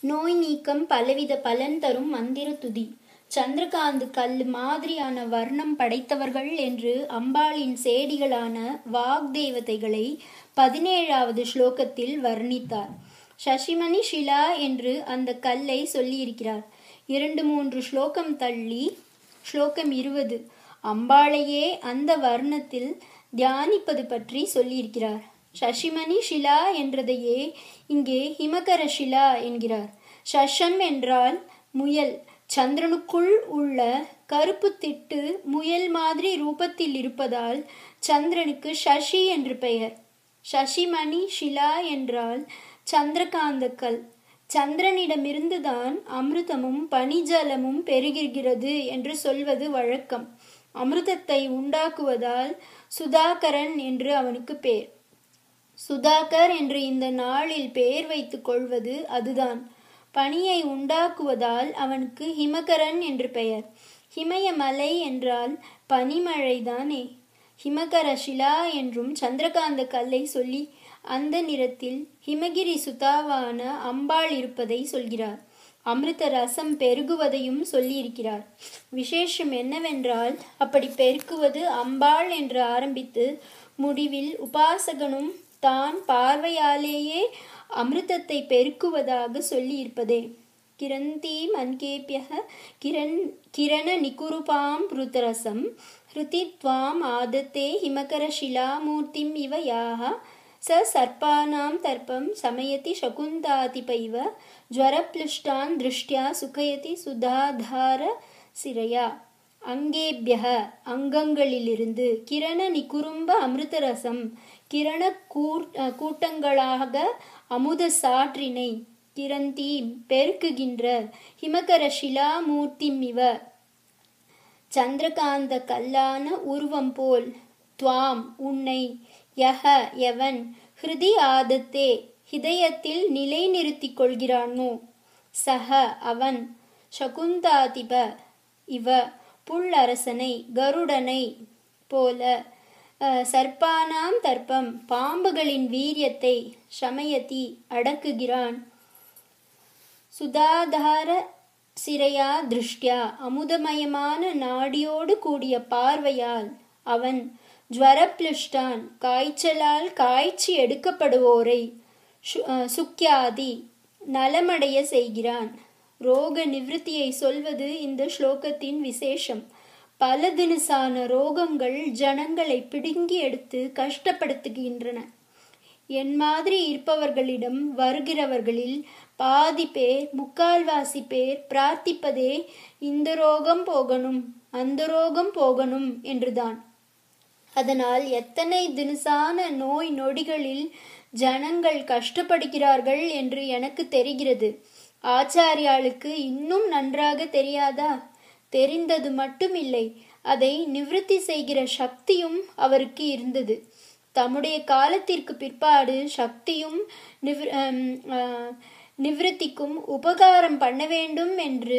நோய் நீக்கம் பலவித பலன் தரும் மந்திர துதி சந்திரகாந்த் கல் மாதிரியான வர்ணம் படைத்தவர்கள் என்று அம்பாளின் சேடிகளான வாக்தேவதைகளை பதினேழாவது ஸ்லோகத்தில் வர்ணித்தார் சசிமணி ஷிலா என்று அந்த கல்லை சொல்லியிருக்கிறார் இரண்டு மூன்று ஸ்லோகம் தள்ளி ஸ்லோகம் இருபது அம்பாளையே அந்த வர்ணத்தில் தியானிப்பது பற்றி சொல்லியிருக்கிறார் சசிமணி ஷிலா என்றதையே இங்கே ஹிமகர ஷிலா என்கிறார் சஷம் என்றால் முயல் சந்திரனுக்குள் உள்ள கருப்பு திட்டு முயல் மாதிரி ரூபத்தில் இருப்பதால் சந்திரனுக்கு சசி என்று பெயர் சசிமணி ஷிலா என்றால் சந்திரகாந்தக்கல் சந்திரனிடமிருந்துதான் அமிர்தமும் பனிஜலமும் பெருகிகிறது என்று சொல்வது வழக்கம் அமிர்தத்தை உண்டாக்குவதால் சுதாகரன் என்று அவனுக்கு பேர் சுதாகர் என்று இந்த நாளில் பெயர் வைத்துக் கொள்வது அதுதான் பனியை உண்டாக்குவதால் அவனுக்கு ஹிமகரன் என்று பெயர் ஹிமயமலை என்றால் பனிமழைதானே ஹிமகர ஷிலா என்றும் சந்திரகாந்த கல்லை சொல்லி அந்த நிறத்தில் ஹிமகிரி சுதாவான அம்பாள் இருப்பதை சொல்கிறார் அமிர்த ரசம் பெருகுவதையும் சொல்லியிருக்கிறார் விசேஷம் என்னவென்றால் அப்படி பெருக்குவது அம்பாள் என்று ஆரம்பித்து முடிவில் உபாசகனும் தான் பார்வையாலேயே அமிர்தத்தை பெருக்குவதாக சொல்லியிருப்பதே கிரந்தி மன்கேபியக கிரண் கிரண நிகுருபாம் ருதரசம் ஹிருதி துவாம் ஆதத்தே ஹிமகர ஷிலாமூர்த்திம் இவ யாக ச சர்ப்பானாம் தர்ப்பம் சமயதி சகுந்தாதிபைவ ஜ்வரப்ளுஷ்டான் திருஷ்டியா சுகயதி சுதாதார சிரையா அங்கேபியக அங்கங்களிலிருந்து கிரண நிகுரும்ப அமிர்தரசம் கிரண கூட்டங்களாக அமுத சாற்றினை கிரந்தி பெருக்குகின்ற ஹிமகர ஷிலாமூர்த்திம் இவ சந்திரகாந்த கல்லான உருவம் போல் துவாம் உன்னை யக எவன் ஹிருதி ஆதத்தே ஹிதயத்தில் நிலைநிறுத்திக் கொள்கிறானோ சக அவன் சகுந்தாதிப இவ புல்லரசனை கருடனை போல சர்ப்பானாம் தர்ப்பம் பாம்புகளின் வீரியத்தை சமயத்தி அடக்குகிறான் சுதாதார சிரையா திருஷ்டியா அமுதமயமான நாடியோடு கூடிய பார்வையால் அவன் ஜுவரப்ளுஷ்டான் காய்ச்சலால் காய்ச்சி எடுக்கப்படுவோரை சுக்கியாதி நலமடைய செய்கிறான் ரோக நிவிருத்தியை சொல்வது இந்த ஸ்லோகத்தின் விசேஷம் பல தினசான ரோகங்கள் ஜனங்களை பிடுங்கி எடுத்து கஷ்டப்படுத்துகின்றன என் மாதிரி இருப்பவர்களிடம் வருகிறவர்களில் பாதி பேர் முக்கால்வாசி பேர் பிரார்த்திப்பதே இந்த ரோகம் போகணும் அந்த ரோகம் போகணும் என்றுதான் அதனால் எத்தனை தினசான நோய் நொடிகளில் ஜனங்கள் கஷ்டப்படுகிறார்கள் என்று எனக்கு தெரிகிறது ஆச்சாரியாளுக்கு இன்னும் நன்றாக தெரியாதா தெரிந்தது மட்டுமில்லை அதை நிவிருத்தி செய்கிற சக்தியும் அவருக்கு இருந்தது தம்முடைய காலத்திற்கு பிற்பாடு சக்தியும் நிவிருத்திக்கும் உபகாரம் பண்ண வேண்டும் என்று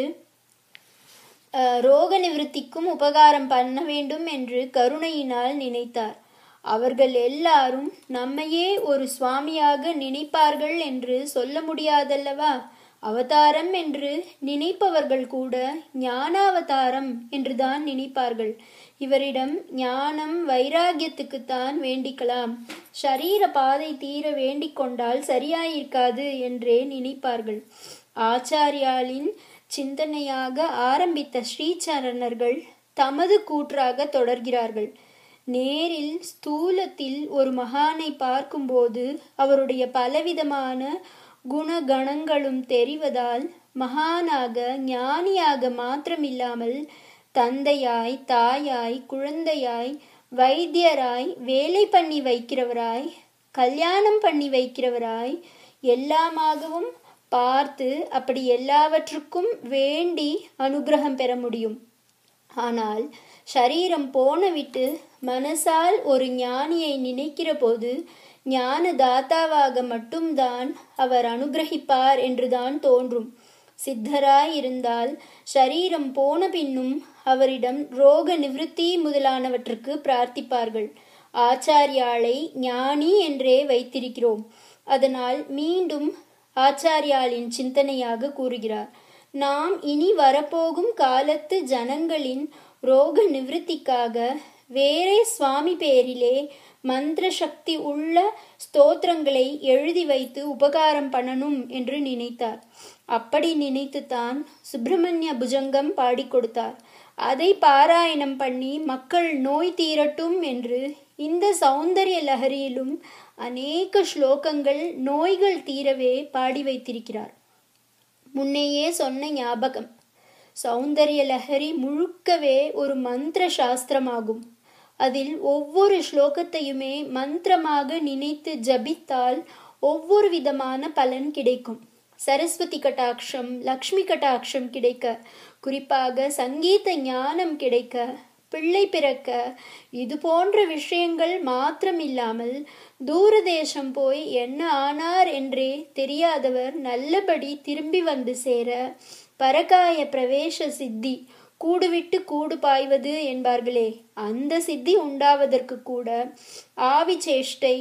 ரோக நிவிருத்திக்கும் உபகாரம் பண்ண வேண்டும் என்று கருணையினால் நினைத்தார் அவர்கள் எல்லாரும் நம்மையே ஒரு சுவாமியாக நினைப்பார்கள் என்று சொல்ல முடியாதல்லவா அவதாரம் என்று நினைப்பவர்கள் கூட ஞானாவதாரம் என்றுதான் நினைப்பார்கள் இவரிடம் ஞானம் வைராகியத்துக்குத்தான் வேண்டிக்கலாம் ஷரீர பாதை தீர வேண்டிக் கொண்டால் சரியாயிருக்காது என்றே நினைப்பார்கள் ஆச்சாரியாலின் சிந்தனையாக ஆரம்பித்த ஸ்ரீசரணர்கள் தமது கூற்றாக தொடர்கிறார்கள் நேரில் ஸ்தூலத்தில் ஒரு மகானை பார்க்கும்போது அவருடைய பலவிதமான குணகணங்களும் தெரிவதால் மகானாக ஞானியாக மாத்திரமில்லாமல் தந்தையாய் தாயாய் குழந்தையாய் வைத்தியராய் வேலை பண்ணி வைக்கிறவராய் கல்யாணம் பண்ணி வைக்கிறவராய் எல்லாமாகவும் பார்த்து அப்படி எல்லாவற்றுக்கும் வேண்டி அனுகிரகம் பெற முடியும் ஆனால் சரீரம் போன விட்டு மனசால் ஒரு ஞானியை நினைக்கிற போது ஞான தாத்தாவாக மட்டும்தான் அவர் அனுகிரகிப்பார் என்றுதான் தோன்றும் சித்தராய் இருந்தால் சரீரம் போன பின்னும் அவரிடம் ரோக நிவிருத்தி முதலானவற்றுக்கு பிரார்த்திப்பார்கள் ஆச்சாரியாளை ஞானி என்றே வைத்திருக்கிறோம் அதனால் மீண்டும் ஆச்சாரியாலின் சிந்தனையாக கூறுகிறார் நாம் இனி வரப்போகும் காலத்து ஜனங்களின் ரோக நிவிருத்திக்காக வேறே சுவாமி பேரிலே மந்திர சக்தி உள்ள ஸ்தோத்திரங்களை எழுதி வைத்து உபகாரம் பண்ணணும் என்று நினைத்தார் அப்படி நினைத்துத்தான் சுப்பிரமணிய புஜங்கம் பாடி கொடுத்தார் அதை பாராயணம் பண்ணி மக்கள் நோய் தீரட்டும் என்று இந்த சௌந்தரிய லஹரியிலும் அநேக ஸ்லோகங்கள் நோய்கள் தீரவே பாடி வைத்திருக்கிறார் முன்னையே சொன்ன ஞாபகம் சௌந்தரிய லஹரி முழுக்கவே ஒரு மந்திர சாஸ்திரமாகும் அதில் ஒவ்வொரு ஸ்லோகத்தையுமே மந்திரமாக நினைத்து ஜபித்தால் ஒவ்வொரு விதமான பலன் கிடைக்கும் சரஸ்வதி கட்டாட்சம் லக்ஷ்மி கட்டாட்சம் கிடைக்க குறிப்பாக சங்கீத ஞானம் கிடைக்க பிள்ளை பிறக்க இது போன்ற விஷயங்கள் மாத்திரமில்லாமல் தூரதேசம் போய் என்ன ஆனார் என்றே தெரியாதவர் நல்லபடி திரும்பி வந்து சேர பரகாய பிரவேச சித்தி கூடு விட்டு கூடு பாய்வது என்பார்களே அந்த சித்தி உண்டாவதற்கு கூட ஆவி சேஷ்டை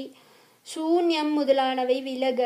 சூன்யம் முதலானவை விலக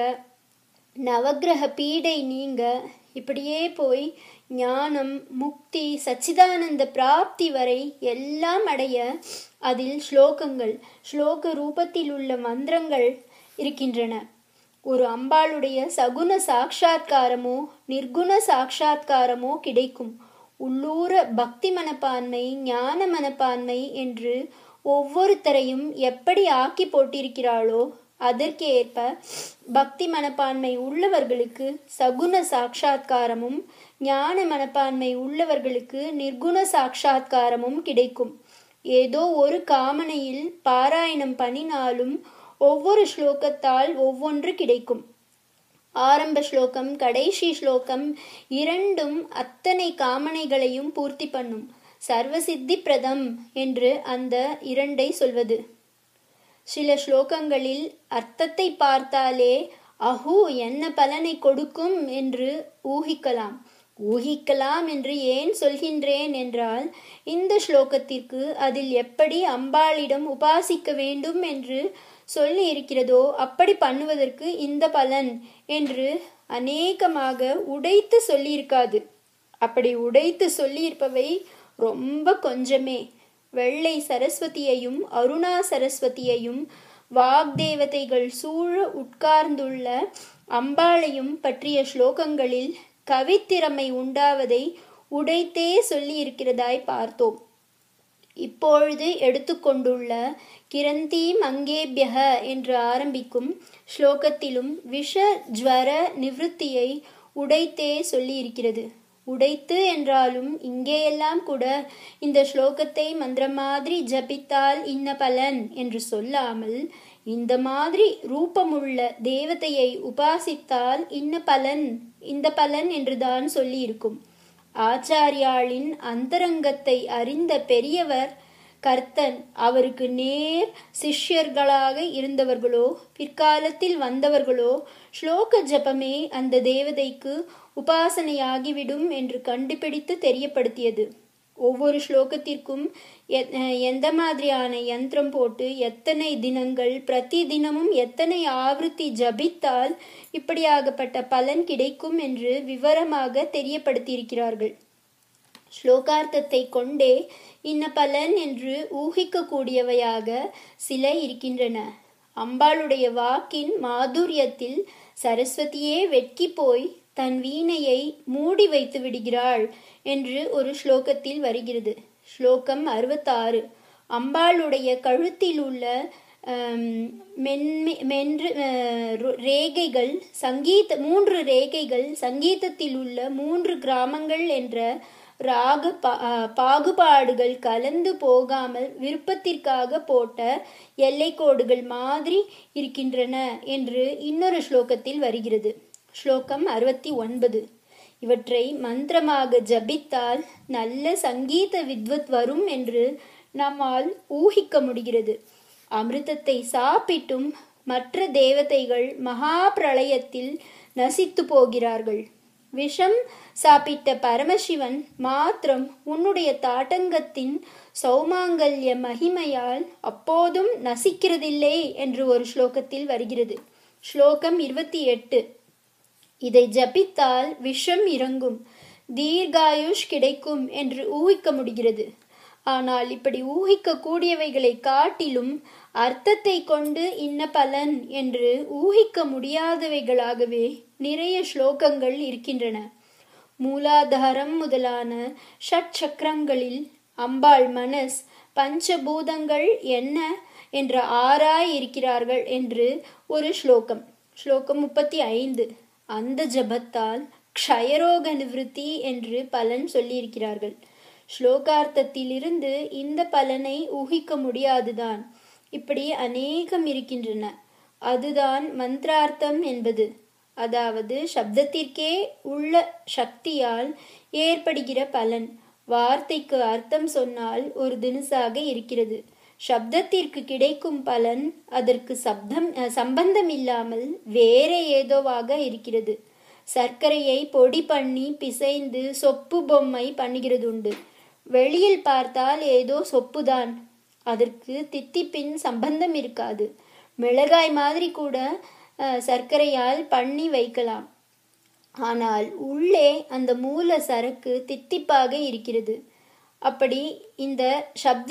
நவக்கிரக பீடை நீங்க இப்படியே போய் ஞானம் முக்தி சச்சிதானந்த பிராப்தி வரை எல்லாம் அடைய அதில் ஸ்லோகங்கள் ஸ்லோக ரூபத்தில் உள்ள மந்திரங்கள் இருக்கின்றன ஒரு அம்பாளுடைய சகுன சாட்சா்காரமோ நிர்குண சாட்சா்காரமோ கிடைக்கும் உள்ளூர பக்தி மனப்பான்மை ஞான மனப்பான்மை என்று ஒவ்வொருத்தரையும் எப்படி ஆக்கி போட்டிருக்கிறாளோ அதற்கு ஏற்ப பக்தி மனப்பான்மை உள்ளவர்களுக்கு சகுன சாட்சா்காரமும் ஞான மனப்பான்மை உள்ளவர்களுக்கு நிர்குண சாட்சா்காரமும் கிடைக்கும் ஏதோ ஒரு காமனையில் பாராயணம் பண்ணினாலும் ஒவ்வொரு ஸ்லோகத்தால் ஒவ்வொன்று கிடைக்கும் ஆரம்ப ஸ்லோகம் கடைசி ஸ்லோகம் இரண்டும் அத்தனை காமனைகளையும் பூர்த்தி பண்ணும் சர்வசித்தி பிரதம் என்று அந்த இரண்டை சொல்வது சில ஸ்லோகங்களில் அர்த்தத்தை பார்த்தாலே அஹூ என்ன பலனை கொடுக்கும் என்று ஊகிக்கலாம் ஊகிக்கலாம் என்று ஏன் சொல்கின்றேன் என்றால் இந்த ஸ்லோகத்திற்கு அதில் எப்படி அம்பாளிடம் உபாசிக்க வேண்டும் என்று சொல்லி இருக்கிறதோ அப்படி பண்ணுவதற்கு இந்த பலன் என்று அநேகமாக உடைத்து சொல்லியிருக்காது அப்படி உடைத்து சொல்லியிருப்பவை ரொம்ப கொஞ்சமே வெள்ளை சரஸ்வதியையும் அருணா சரஸ்வதியையும் வாக்தேவதைகள் சூழ உட்கார்ந்துள்ள அம்பாளையும் பற்றிய ஸ்லோகங்களில் கவித்திறமை உண்டாவதை உடைத்தே சொல்லி இருக்கிறதாய் பார்த்தோம் இப்பொழுது எடுத்துக்கொண்டுள்ள கிரந்தி மங்கேபியக என்று ஆரம்பிக்கும் ஸ்லோகத்திலும் விஷ ஜுவர நிவிருத்தியை உடைத்தே சொல்லி இருக்கிறது உடைத்து என்றாலும் இங்கேயெல்லாம் கூட இந்த ஸ்லோகத்தை மந்திரம் மாதிரி ஜபித்தால் இன்ன பலன் என்று சொல்லாமல் இந்த மாதிரி ரூபமுள்ள தேவதையை உபாசித்தால் இன்ன பலன் இந்த பலன் என்றுதான் சொல்லி இருக்கும் ஆச்சாரியாளின் அந்தரங்கத்தை அறிந்த பெரியவர் கர்த்தன் அவருக்கு நேர் சிஷ்யர்களாக இருந்தவர்களோ பிற்காலத்தில் வந்தவர்களோ ஸ்லோக ஜபமே அந்த தேவதைக்கு உபாசனையாகிவிடும் என்று கண்டுபிடித்து தெரியப்படுத்தியது ஒவ்வொரு ஸ்லோகத்திற்கும் எந்த மாதிரியான யந்திரம் போட்டு எத்தனை தினங்கள் பிரதி தினமும் எத்தனை ஆவருத்தி ஜபித்தால் இப்படியாகப்பட்ட பலன் கிடைக்கும் என்று விவரமாக தெரியப்படுத்தியிருக்கிறார்கள் ஸ்லோகார்த்தத்தை கொண்டே இன்ன பலன் என்று ஊகிக்கக்கூடியவையாக சில இருக்கின்றன அம்பாளுடைய வாக்கின் மாதுரியத்தில் சரஸ்வதியே வெட்கி போய் தன் வீணையை மூடி வைத்து விடுகிறாள் என்று ஒரு ஸ்லோகத்தில் வருகிறது ஸ்லோகம் அறுபத்தாறு அம்பாளுடைய கழுத்தில் உள்ள மென்மை மென்று ரேகைகள் சங்கீத மூன்று ரேகைகள் சங்கீதத்தில் உள்ள மூன்று கிராமங்கள் என்ற ராக பாகுபாடுகள் கலந்து போகாமல் விருப்பத்திற்காக போட்ட எல்லைக்கோடுகள் மாதிரி இருக்கின்றன என்று இன்னொரு ஸ்லோகத்தில் வருகிறது ஸ்லோகம் அறுபத்தி ஒன்பது இவற்றை மந்திரமாக ஜபித்தால் நல்ல சங்கீத வித்வத் வரும் என்று நம்மால் ஊகிக்க முடிகிறது அமிர்தத்தை சாப்பிட்டும் மற்ற தேவதைகள் மகா பிரளயத்தில் நசித்து போகிறார்கள் விஷம் சாப்பிட்ட பரமசிவன் மாத்திரம் உன்னுடைய தாட்டங்கத்தின் சௌமாங்கல்ய மகிமையால் அப்போதும் நசிக்கிறதில்லை என்று ஒரு ஸ்லோகத்தில் வருகிறது ஸ்லோகம் இருபத்தி எட்டு இதை ஜபித்தால் விஷம் இறங்கும் தீர்காயுஷ் கிடைக்கும் என்று ஊகிக்க முடிகிறது ஆனால் இப்படி ஊகிக்க கூடியவைகளை காட்டிலும் அர்த்தத்தை கொண்டு இன்ன பலன் என்று ஊகிக்க முடியாதவைகளாகவே நிறைய ஸ்லோகங்கள் இருக்கின்றன மூலாதாரம் முதலான ஷட் சக்கரங்களில் அம்பாள் மனஸ் பஞ்சபூதங்கள் என்ன என்ற ஆராய் இருக்கிறார்கள் என்று ஒரு ஸ்லோகம் ஸ்லோகம் முப்பத்தி ஐந்து அந்த ஜபத்தால் க்ஷயரோக நிவிருத்தி என்று பலன் சொல்லியிருக்கிறார்கள் ஸ்லோகார்த்தத்திலிருந்து இந்த பலனை ஊகிக்க முடியாதுதான் இப்படி அநேகம் இருக்கின்றன அதுதான் மந்திரார்த்தம் என்பது அதாவது சப்தத்திற்கே உள்ள சக்தியால் ஏற்படுகிற பலன் வார்த்தைக்கு அர்த்தம் சொன்னால் ஒரு தினசாக இருக்கிறது சப்தத்திற்கு கிடைக்கும் பலன் அதற்கு சப்தம் சம்பந்தம் இல்லாமல் வேற ஏதோவாக இருக்கிறது சர்க்கரையை பொடி பண்ணி பிசைந்து சொப்பு பொம்மை பண்ணுகிறது உண்டு வெளியில் பார்த்தால் ஏதோ சொப்புதான் அதற்கு தித்திப்பின் சம்பந்தம் இருக்காது மிளகாய் மாதிரி கூட சர்க்கரையால் பண்ணி வைக்கலாம் ஆனால் உள்ளே அந்த மூல சரக்கு தித்திப்பாக இருக்கிறது அப்படி இந்த சப்த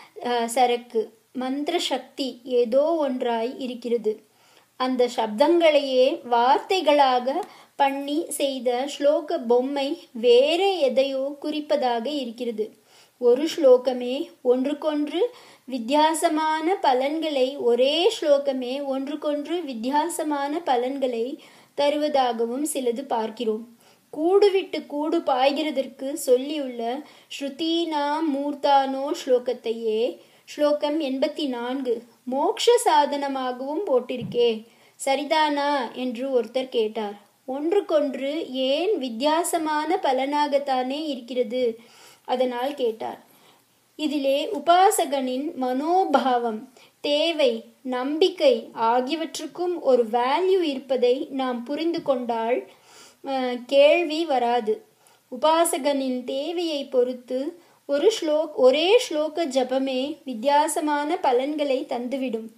சரக்கு மந்திர சக்தி ஏதோ ஒன்றாய் இருக்கிறது அந்த சப்தங்களையே வார்த்தைகளாக பண்ணி செய்த ஸ்லோக பொம்மை வேற எதையோ குறிப்பதாக இருக்கிறது ஒரு ஸ்லோகமே ஒன்றுக்கொன்று வித்தியாசமான பலன்களை ஒரே ஸ்லோகமே ஒன்றுக்கொன்று வித்தியாசமான பலன்களை தருவதாகவும் சிலது பார்க்கிறோம் கூடு விட்டு கூடு பாய்கிறதற்கு சொல்லியுள்ள ஸ்ருதீனா மூர்த்தானோ ஸ்லோகத்தையே ஸ்லோகம் எண்பத்தி நான்கு மோக்ஷ சாதனமாகவும் போட்டிருக்கே சரிதானா என்று ஒருத்தர் கேட்டார் ஒன்றுக்கொன்று ஏன் வித்தியாசமான பலனாகத்தானே இருக்கிறது அதனால் கேட்டார் இதிலே உபாசகனின் மனோபாவம் தேவை நம்பிக்கை ஆகியவற்றுக்கும் ஒரு வேல்யூ இருப்பதை நாம் புரிந்து கொண்டால் கேள்வி வராது உபாசகனின் தேவையை பொறுத்து ஒரு ஸ்லோக் ஒரே ஸ்லோக ஜபமே வித்தியாசமான பலன்களை தந்துவிடும்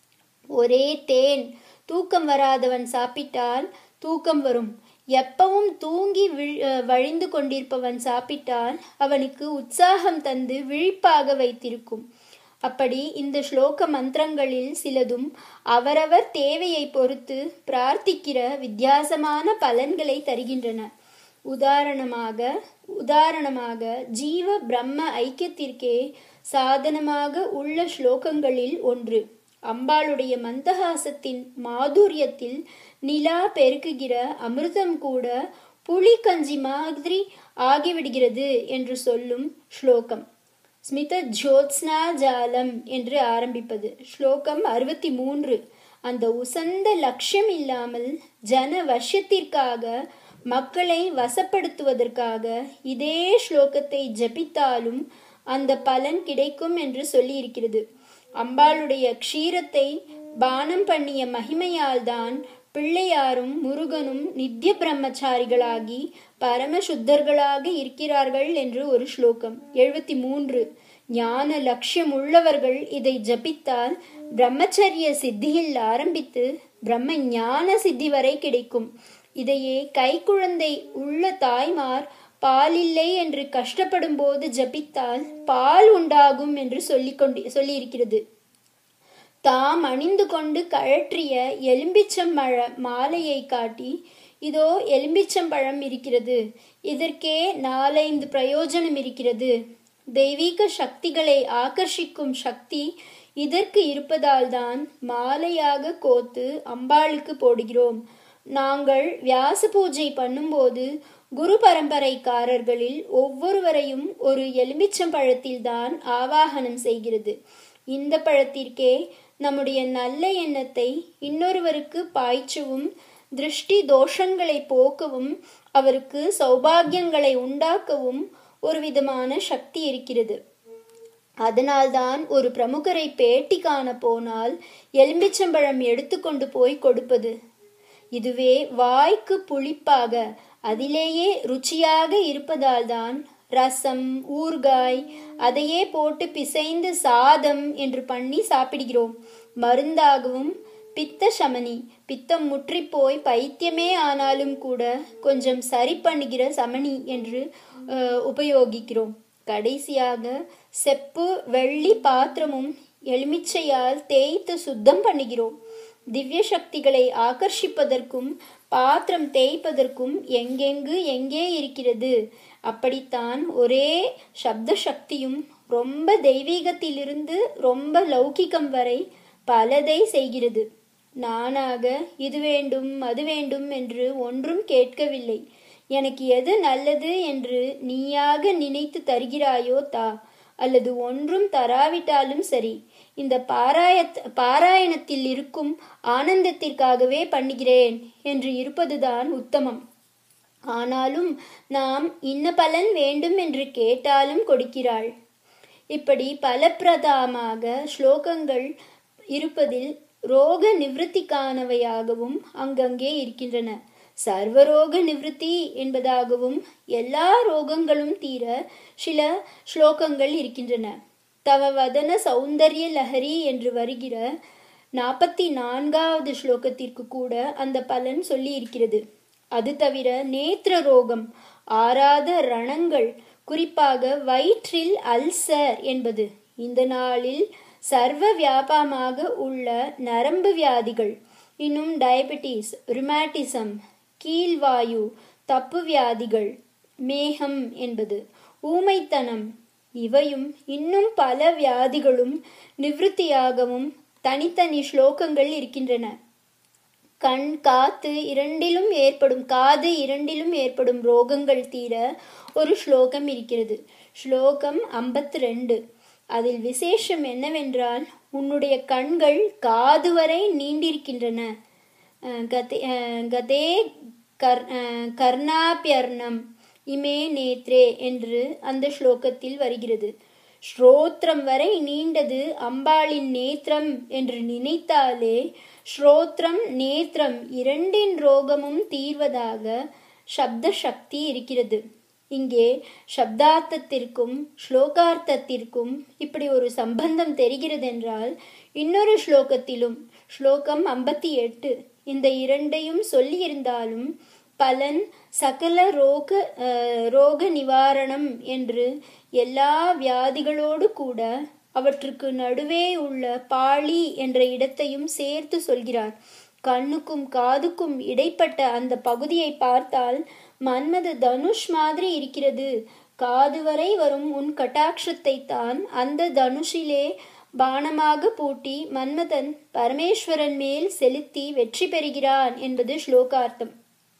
ஒரே தேன் தூக்கம் வராதவன் சாப்பிட்டால் தூக்கம் வரும் எப்பவும் தூங்கி வழிந்து கொண்டிருப்பவன் சாப்பிட்டால் அவனுக்கு உற்சாகம் தந்து விழிப்பாக வைத்திருக்கும் அப்படி இந்த ஸ்லோக மந்திரங்களில் சிலதும் அவரவர் தேவையை பொறுத்து பிரார்த்திக்கிற வித்தியாசமான பலன்களை தருகின்றன உதாரணமாக உதாரணமாக ஜீவ பிரம்ம ஐக்கியத்திற்கே சாதனமாக உள்ள ஸ்லோகங்களில் ஒன்று அம்பாளுடைய மந்தகாசத்தின் மாதுரியத்தில் நிலா பெருக்குகிற அமிர்தம் கூட புலி கஞ்சி மாதிரி ஆகிவிடுகிறது என்று சொல்லும் ஸ்லோகம் ஸ்மித ஜோத்ஸ்னா ஜாலம் என்று ஆரம்பிப்பது ஸ்லோகம் அறுபத்தி மூன்று அந்த உசந்த லட்சியம் இல்லாமல் ஜன வசியத்திற்காக மக்களை வசப்படுத்துவதற்காக இதே ஸ்லோகத்தை ஜபித்தாலும் அந்த பலன் கிடைக்கும் என்று சொல்லியிருக்கிறது அம்பாளுடைய க்ஷீரத்தை பானம் பண்ணிய மகிமையால் தான் பிள்ளையாரும் முருகனும் நித்திய பிரம்மச்சாரிகளாகி பரம சுத்தர்களாக இருக்கிறார்கள் என்று ஒரு ஸ்லோகம் எழுபத்தி மூன்று ஞான லட்சியம் உள்ளவர்கள் இதை ஜபித்தால் பிரம்மச்சரிய சித்தியில் ஆரம்பித்து பிரம்ம ஞான சித்தி வரை கிடைக்கும் இதையே கைக்குழந்தை உள்ள தாய்மார் பாலில்லை என்று கஷ்டப்படும் போது ஜபித்தால் பால் உண்டாகும் என்று சொல்லிக் கொண்டு சொல்லியிருக்கிறது தாம் அணிந்து கொண்டு கழற்றிய எலும்பிச்சம்பழ மாலையை காட்டி இதோ எலும்பிச்சம்பழம் இருக்கிறது இதற்கே நாலைந்து பிரயோஜனம் இருக்கிறது தெய்வீக சக்திகளை ஆகர்ஷிக்கும் சக்தி இதற்கு இருப்பதால் தான் மாலையாக கோத்து அம்பாளுக்கு போடுகிறோம் நாங்கள் வியாச பூஜை பண்ணும்போது குரு பரம்பரைக்காரர்களில் ஒவ்வொருவரையும் ஒரு எலுமிச்சம்பழத்தில் தான் ஆவாகனம் செய்கிறது இந்த பழத்திற்கே நம்முடைய நல்ல எண்ணத்தை இன்னொருவருக்கு பாய்ச்சவும் திருஷ்டி தோஷங்களை போக்கவும் அவருக்கு சௌபாகியங்களை உண்டாக்கவும் ஒரு விதமான சக்தி இருக்கிறது அதனால்தான் ஒரு பிரமுகரை பேட்டி காண போனால் எலும்பிச்சம்பழம் எடுத்துக்கொண்டு போய் கொடுப்பது இதுவே வாய்க்கு புளிப்பாக அதிலேயே ருச்சியாக இருப்பதால்தான் ரசம் ஊறுகாய் அதையே போட்டு பிசைந்து சாதம் என்று பண்ணி சாப்பிடுகிறோம் மருந்தாகவும் பித்த சமனி பித்தம் முற்றிப்போய் பைத்தியமே ஆனாலும் கூட கொஞ்சம் சரி பண்ணுகிற சமனி என்று அஹ், உபயோகிக்கிறோம் கடைசியாக செப்பு வெள்ளி பாத்திரமும் எலுமிச்சையால் தேய்த்து சுத்தம் பண்ணுகிறோம் திவ்ய சக்திகளை ஆகர்ஷிப்பதற்கும் பாத்திரம் தேய்ப்பதற்கும் எங்கெங்கு எங்கே இருக்கிறது அப்படித்தான் ஒரே சப்த சக்தியும் ரொம்ப தெய்வீகத்திலிருந்து ரொம்ப லௌகிகம் வரை பலதை செய்கிறது நானாக இது வேண்டும் அது வேண்டும் என்று ஒன்றும் கேட்கவில்லை எனக்கு எது நல்லது என்று நீயாக நினைத்து தருகிறாயோ தா அல்லது ஒன்றும் தராவிட்டாலும் சரி இந்த பாராய பாராயணத்தில் இருக்கும் ஆனந்தத்திற்காகவே பண்ணுகிறேன் என்று இருப்பதுதான் உத்தமம் ஆனாலும் நாம் இன்ன பலன் வேண்டும் என்று கேட்டாலும் கொடுக்கிறாள் இப்படி பலப்பிரதமாக ஸ்லோகங்கள் இருப்பதில் ரோக நிவൃத்திக்கானவையாகவும் அங்கங்கே இருக்கின்றன சர்வரோக நிவೃತ್ತಿ என்பதாகவும் எல்லா ரோகங்களும் தீர சில ஸ்லோகங்கள் இருக்கின்றன தவ வதன சௌந்தர்ய லஹரி என்று வருகிற நாற்பத்தி நான்காவது ஸ்லோகத்திற்கு கூட அந்த பலன் சொல்லி இருக்கிறது அது தவிர நேத்திர ரோகம் ஆறாத ரணங்கள் குறிப்பாக வயிற்றில் அல்சர் என்பது இந்த நாளில் சர்வ வியாபமாக உள்ள நரம்பு வியாதிகள் இன்னும் டயபெட்டிஸ் ருமேட்டிசம் கீழ்வாயு தப்பு வியாதிகள் மேகம் என்பது ஊமைத்தனம் இவையும் இன்னும் பல வியாதிகளும் நிவிருத்தியாகவும் தனித்தனி ஸ்லோகங்கள் இருக்கின்றன கண் காத்து இரண்டிலும் ஏற்படும் காது இரண்டிலும் ஏற்படும் ரோகங்கள் தீர ஒரு ஸ்லோகம் இருக்கிறது ஸ்லோகம் ஐம்பத்தி ரெண்டு அதில் விசேஷம் என்னவென்றால் உன்னுடைய கண்கள் காது வரை நீண்டிருக்கின்றன அஹ் கதே அஹ் கதே கர் அஹ் கர்ணாபியர்ணம் இமே நேத்ரே என்று அந்த ஸ்லோகத்தில் வருகிறது ஸ்ரோத்ரம் வரை நீண்டது அம்பாளின் நேத்திரம் என்று நினைத்தாலே ஸ்ரோத்ரம் நேத்திரம் இரண்டின் ரோகமும் தீர்வதாக சப்த சக்தி இருக்கிறது இங்கே சப்தார்த்தத்திற்கும் ஸ்லோகார்த்தத்திற்கும் இப்படி ஒரு சம்பந்தம் தெரிகிறது என்றால் இன்னொரு ஸ்லோகத்திலும் ஸ்லோகம் ஐம்பத்தி எட்டு இந்த இரண்டையும் சொல்லியிருந்தாலும் பலன் சகல ரோக அஹ், ரோக நிவாரணம் என்று எல்லா வியாதிகளோடு கூட அவற்றுக்கு நடுவே உள்ள பாளி என்ற இடத்தையும் சேர்த்து சொல்கிறார் கண்ணுக்கும் காதுக்கும் இடைப்பட்ட அந்த பகுதியை பார்த்தால் மன்மத தனுஷ் மாதிரி இருக்கிறது காது வரை வரும் உன் கட்டாட்சத்தை தான் அந்த தனுஷிலே பானமாக பூட்டி மன்மதன் பரமேஸ்வரன் மேல் செலுத்தி வெற்றி பெறுகிறான் என்பது ஸ்லோகார்த்தம்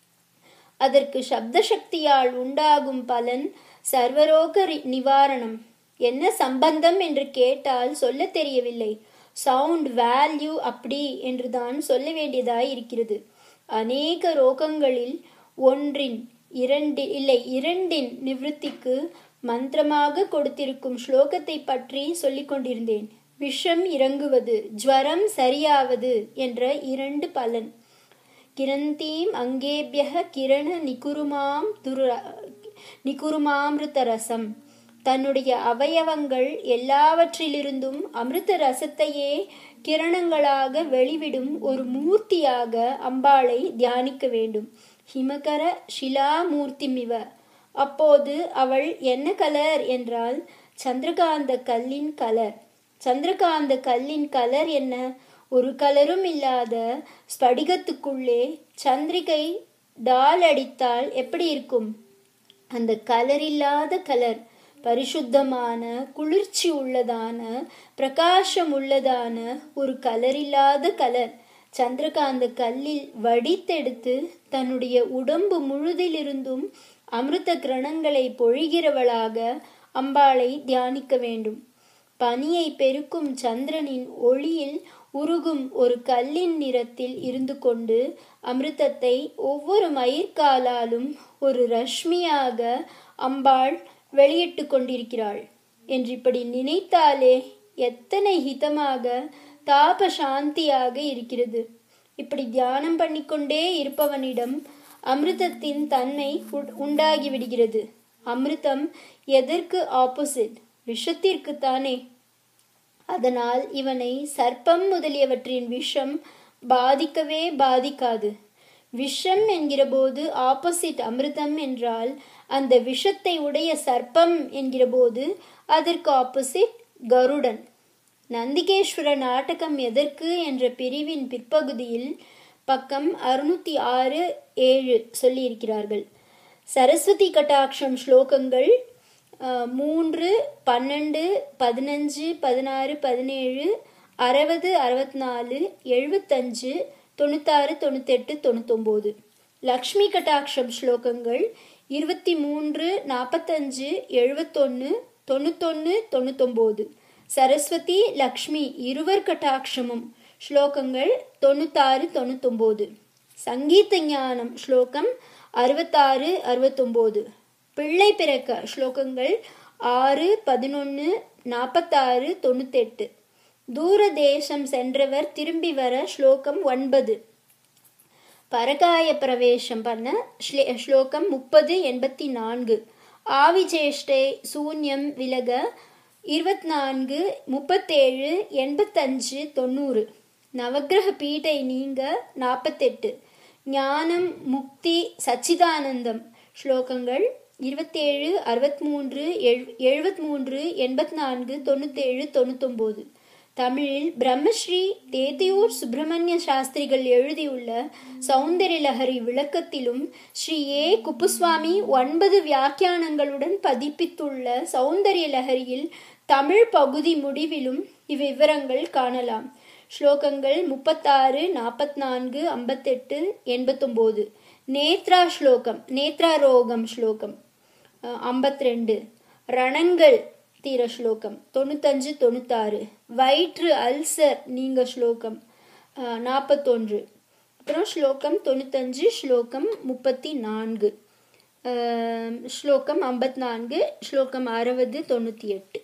அதற்கு சப்த சக்தியால் உண்டாகும் பலன் சர்வரோக ரி- நிவாரணம் என்ன சம்பந்தம் என்று கேட்டால் சொல்ல தெரியவில்லை சவுண்ட் வேல்யூ அப்படி என்றுதான் சொல்ல வேண்டியதாய் இருக்கிறது அநேக ரோகங்களில் ஒன்றின் இரண்டு இல்லை இரண்டின் நிவிருத்திக்கு மந்திரமாக கொடுத்திருக்கும் ஸ்லோகத்தை பற்றி சொல்லிக் கொண்டிருந்தேன் விஷம் இறங்குவது ஜுவரம் சரியாவது என்ற இரண்டு பலன் கிரந்தீம் அங்கேபியக கிரண நிகுருமாம் துரு நிகுருமாமிருத ரசம் தன்னுடைய அவயவங்கள் எல்லாவற்றிலிருந்தும் அமிர்த ரசத்தையே கிரணங்களாக வெளிவிடும் ஒரு மூர்த்தியாக அம்பாளை தியானிக்க வேண்டும் ஹிமகர ஷிலாமூர்த்திமிவ அப்போது அவள் என்ன கலர் என்றால் சந்திரகாந்த கல்லின் கலர் சந்திரகாந்த கல்லின் கலர் என்ன ஒரு கலரும் இல்லாத ஸ்படிகத்துக்குள்ளே சந்திரிகை டால் அடித்தால் எப்படி இருக்கும் அந்த கலர் இல்லாத கலர் பரிசுத்தமான குளிர்ச்சி உள்ளதான பிரகாசம் உள்ளதான ஒரு கலர் இல்லாத கலர் சந்திரகாந்த கல்லில் வடித்தெடுத்து தன்னுடைய உடம்பு முழுதிலிருந்தும் அமிர்த கிரணங்களை பொழிகிறவளாக அம்பாளை தியானிக்க வேண்டும் பனியை பெருக்கும் சந்திரனின் ஒளியில் உருகும் ஒரு கல்லின் நிறத்தில் இருந்து கொண்டு அமிர்தத்தை ஒவ்வொரு மயிர்காலாலும் ஒரு ரஷ்மியாக அம்பாள் வெளியிட்டு கொண்டிருக்கிறாள் என்று இப்படி நினைத்தாலே எத்தனை ஹிதமாக தாப சாந்தியாக இருக்கிறது இப்படி தியானம் பண்ணிக்கொண்டே இருப்பவனிடம் அமிர்தத்தின் தன்மை உ- உண்டாகி விடுகிறது அமிர்தம் எதற்கு ஆப்போசிட் விஷத்திற்கு தானே அதனால் இவனை சர்ப்பம் முதலியவற்றின் விஷம் பாதிக்கவே பாதிக்காது விஷம் என்கிற போது ஆப்போசிட் அமிர்தம் என்றால் அந்த விஷத்தை உடைய சர்ப்பம் என்கிற போது அதற்கு ஆப்போசிட் கருடன் நந்திகேஸ்வர நாடகம் எதற்கு என்ற பிரிவின் பிற்பகுதியில் பக்கம் அறுநூத்தி ஆறு ஏழு சொல்லியிருக்கிறார்கள் சரஸ்வதி கட்டாட்சம் ஸ்லோகங்கள் மூன்று பன்னெண்டு பதினஞ்சு பதினாறு பதினேழு அறுபது அறுபத்தி நாலு எழுபத்தஞ்சு தொண்ணூத்தாறு தொண்ணூத்தெட்டு தொண்ணூத்தொம்போது லக்ஷ்மி கட்டாட்சம் ஸ்லோகங்கள் இருபத்தி மூன்று நாற்பத்தஞ்சு எழுபத்தொன்று தொண்ணூத்தொன்று தொண்ணூத்தொம்போது சரஸ்வதி லக்ஷ்மி இருவர் கட்டாட்சமும் ஸ்லோகங்கள் தொண்ணூத்தாறு தொண்ணூத்தொம்போது சங்கீத ஞானம் ஸ்லோகம் அறுபத்தாறு அறுபத்தொம்போது பிள்ளை பிறக்க ஸ்லோகங்கள் ஆறு பதினொன்று நாற்பத்தாறு தொண்ணூத்தெட்டு தூர தேசம் சென்றவர் திரும்பி வர ஸ்லோகம் ஒன்பது பரகாய பிரவேசம் பண்ண ஸ்லோகம் முப்பது எண்பத்தி நான்கு ஆவிஜேஷ்டை சூன்யம் விலக இருபத்தி நான்கு முப்பத்தேழு எண்பத்தஞ்சு தொண்ணூறு நவக்கிரக பீட்டை நீங்க நாற்பத்தெட்டு ஞானம் முக்தி சச்சிதானந்தம் ஸ்லோகங்கள் இருபத்தேழு அறுபத்தி மூன்று எழு எழுபத்தி மூன்று எண்பத்தி நான்கு தொண்ணூத்தேழு தொண்ணூத்தொம்போது தமிழில் பிரம்மஸ்ரீ தேதியூர் சுப்பிரமணிய சாஸ்திரிகள் எழுதியுள்ள சௌந்தரிய லஹரி விளக்கத்திலும் ஸ்ரீ ஏ குப்புசுவாமி ஒன்பது வியாக்கியானங்களுடன் பதிப்பித்துள்ள சௌந்தரிய லஹரியில் தமிழ் பகுதி முடிவிலும் இவ்விவரங்கள் காணலாம் ஸ்லோகங்கள் முப்பத்தாறு நாற்பத்தி நான்கு ஐம்பத்தெட்டு எண்பத்தொம்போது நேத்ரா ஸ்லோகம் நேத்ராரோகம் ஸ்லோகம் ஐம்பத்தி ரெண்டு ரணங்கள் தீர ஸ்லோகம் தொண்ணூத்தஞ்சு தொண்ணூத்தாறு வயிற்று அல்சர் நீங்க ஸ்லோகம் நாற்பத்தொன்று அப்புறம் ஸ்லோகம் தொண்ணூத்தஞ்சு ஸ்லோகம் முப்பத்தி நான்கு ஸ்லோகம் ஐம்பத்தி நான்கு ஸ்லோகம் அறுபது தொண்ணூற்றி எட்டு